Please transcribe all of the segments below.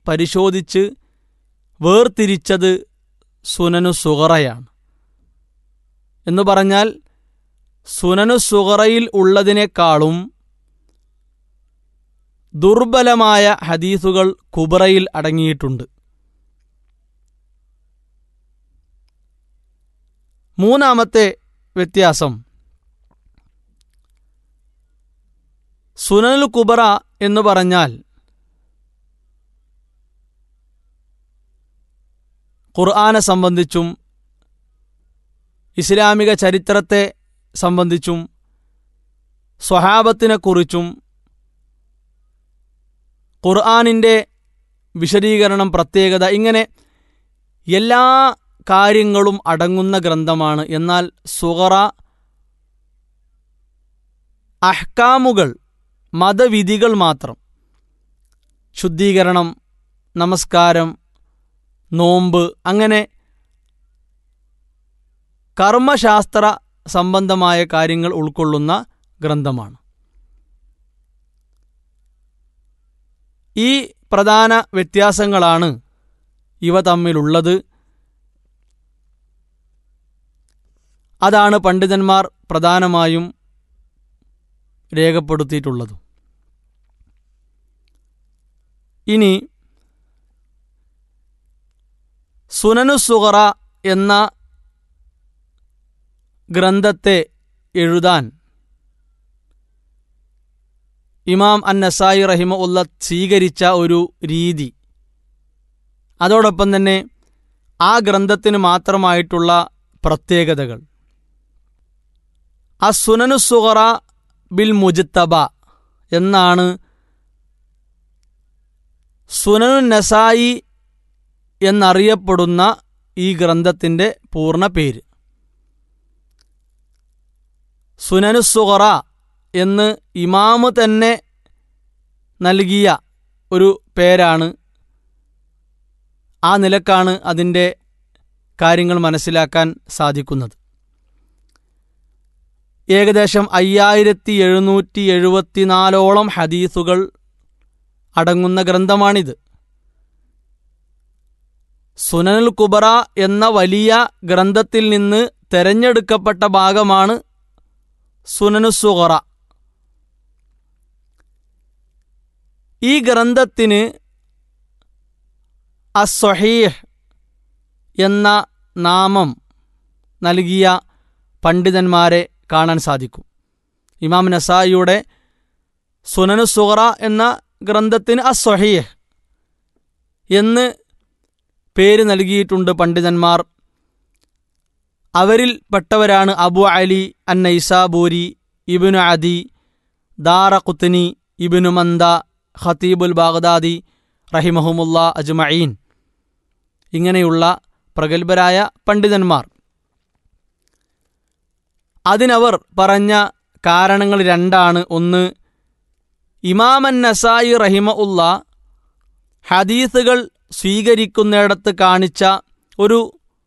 പരിശോധിച്ച് വേർതിരിച്ചത് സുനനു സുഗറയാണ് എന്ന് പറഞ്ഞാൽ സുനനു സുഗറയിൽ ഉള്ളതിനേക്കാളും ദുർബലമായ ഹദീസുകൾ കുബറയിൽ അടങ്ങിയിട്ടുണ്ട് മൂന്നാമത്തെ വ്യത്യാസം സുനനുൽ കുബറ എന്ന് പറഞ്ഞാൽ ഖുർആനെ സംബന്ധിച്ചും ഇസ്ലാമിക ചരിത്രത്തെ സംബന്ധിച്ചും സ്വഹാബത്തിനെക്കുറിച്ചും ഖുർആാനിൻ്റെ വിശദീകരണം പ്രത്യേകത ഇങ്ങനെ എല്ലാ കാര്യങ്ങളും അടങ്ങുന്ന ഗ്രന്ഥമാണ് എന്നാൽ സുഗറ അഹ്കാമുകൾ മതവിധികൾ മാത്രം ശുദ്ധീകരണം നമസ്കാരം നോമ്പ് അങ്ങനെ കർമ്മശാസ്ത്ര സംബന്ധമായ കാര്യങ്ങൾ ഉൾക്കൊള്ളുന്ന ഗ്രന്ഥമാണ് ഈ പ്രധാന വ്യത്യാസങ്ങളാണ് ഇവ തമ്മിലുള്ളത് അതാണ് പണ്ഡിതന്മാർ പ്രധാനമായും രേഖപ്പെടുത്തിയിട്ടുള്ളതും ഇനി സുനനു സുഗറ എന്ന ഗ്രന്ഥത്തെ എഴുതാൻ ഇമാം അൻ നസായി റഹിമ ഉള്ള സ്വീകരിച്ച ഒരു രീതി അതോടൊപ്പം തന്നെ ആ ഗ്രന്ഥത്തിന് മാത്രമായിട്ടുള്ള പ്രത്യേകതകൾ ആ സുനനു സുഗറ ബിൽ മുജിത്തബ എന്നാണ് സുനനു നസായി എന്നറിയപ്പെടുന്ന ഈ ഗ്രന്ഥത്തിൻ്റെ പൂർണ്ണ പേര് സുനനു സുഗറ എന്ന് ഇമാമ് തന്നെ നൽകിയ ഒരു പേരാണ് ആ നിലക്കാണ് അതിൻ്റെ കാര്യങ്ങൾ മനസ്സിലാക്കാൻ സാധിക്കുന്നത് ഏകദേശം അയ്യായിരത്തി എഴുന്നൂറ്റി എഴുപത്തിനാലോളം ഹദീസുകൾ അടങ്ങുന്ന ഗ്രന്ഥമാണിത് സുനനുൽ കുബറ എന്ന വലിയ ഗ്രന്ഥത്തിൽ നിന്ന് തെരഞ്ഞെടുക്കപ്പെട്ട ഭാഗമാണ് സുനനു സുഗറ ഈ ഗ്രന്ഥത്തിന് അസ്വഹീഹ് എന്ന നാമം നൽകിയ പണ്ഡിതന്മാരെ കാണാൻ സാധിക്കും ഇമാം നസായിയുടെ സുനനു സുഗറ എന്ന ഗ്രന്ഥത്തിന് അസ്വഹീഹ് എന്ന് പേര് നൽകിയിട്ടുണ്ട് പണ്ഡിതന്മാർ അവരിൽ പെട്ടവരാണ് അബു അലി അന്നൈസാബൂരി ഇബിനു അദി ദാറ കുത്തനി ഇബിനു മന്ദ ഖത്തീബുൽ ബാഗ്ദാദി റഹിമഹുമുല്ല അജ്മഈൻ ഇങ്ങനെയുള്ള പ്രഗത്ഭരായ പണ്ഡിതന്മാർ അതിനവർ പറഞ്ഞ കാരണങ്ങൾ രണ്ടാണ് ഒന്ന് ഇമാമൻ നസായി റഹിമ ഉള്ള ഹദീസുകൾ സ്വീകരിക്കുന്നിടത്ത് കാണിച്ച ഒരു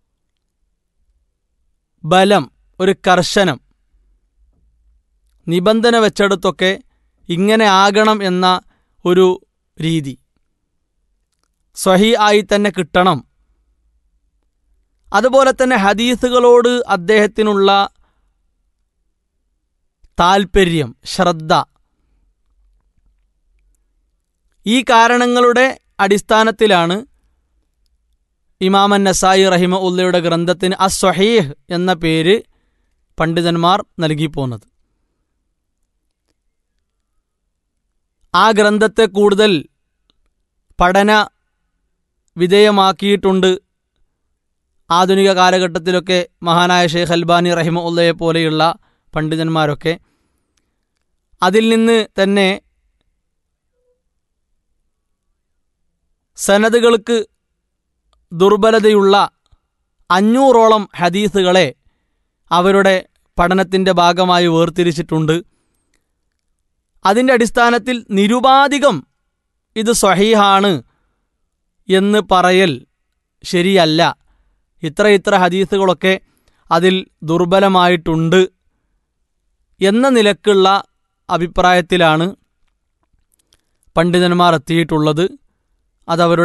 ബലം ഒരു കർശനം നിബന്ധന വെച്ചെടുത്തൊക്കെ ഇങ്ങനെ ആകണം എന്ന ഒരു രീതി സ്വഹി ആയി തന്നെ കിട്ടണം അതുപോലെ തന്നെ ഹദീസുകളോട് അദ്ദേഹത്തിനുള്ള താൽപ്പര്യം ശ്രദ്ധ ഈ കാരണങ്ങളുടെ അടിസ്ഥാനത്തിലാണ് ഇമാമൻ നസായി റഹിമ ഉള്ളയുടെ ഗ്രന്ഥത്തിന് അസ്വഹീഹ് എന്ന പേര് പണ്ഡിതന്മാർ നൽകിപ്പോന്നത് ആ ഗ്രന്ഥത്തെ കൂടുതൽ പഠന വിധേയമാക്കിയിട്ടുണ്ട് ആധുനിക കാലഘട്ടത്തിലൊക്കെ മഹാനായ ഷെയ്ഖ് അൽബാനി റഹിമ ഉള്ളയെ പോലെയുള്ള പണ്ഡിതന്മാരൊക്കെ അതിൽ നിന്ന് തന്നെ സനദുകൾക്ക് ദുർബലതയുള്ള അഞ്ഞൂറോളം ഹദീസുകളെ അവരുടെ പഠനത്തിൻ്റെ ഭാഗമായി വേർതിരിച്ചിട്ടുണ്ട് അതിൻ്റെ അടിസ്ഥാനത്തിൽ നിരുപാധികം ഇത് സ്വഹീഹാണ് എന്ന് പറയൽ ശരിയല്ല ഇത്ര ഇത്ര ഹദീസുകളൊക്കെ അതിൽ ദുർബലമായിട്ടുണ്ട് എന്ന നിലക്കുള്ള അഭിപ്രായത്തിലാണ് പണ്ഡിതന്മാർ എത്തിയിട്ടുള്ളത് അതവരുടെ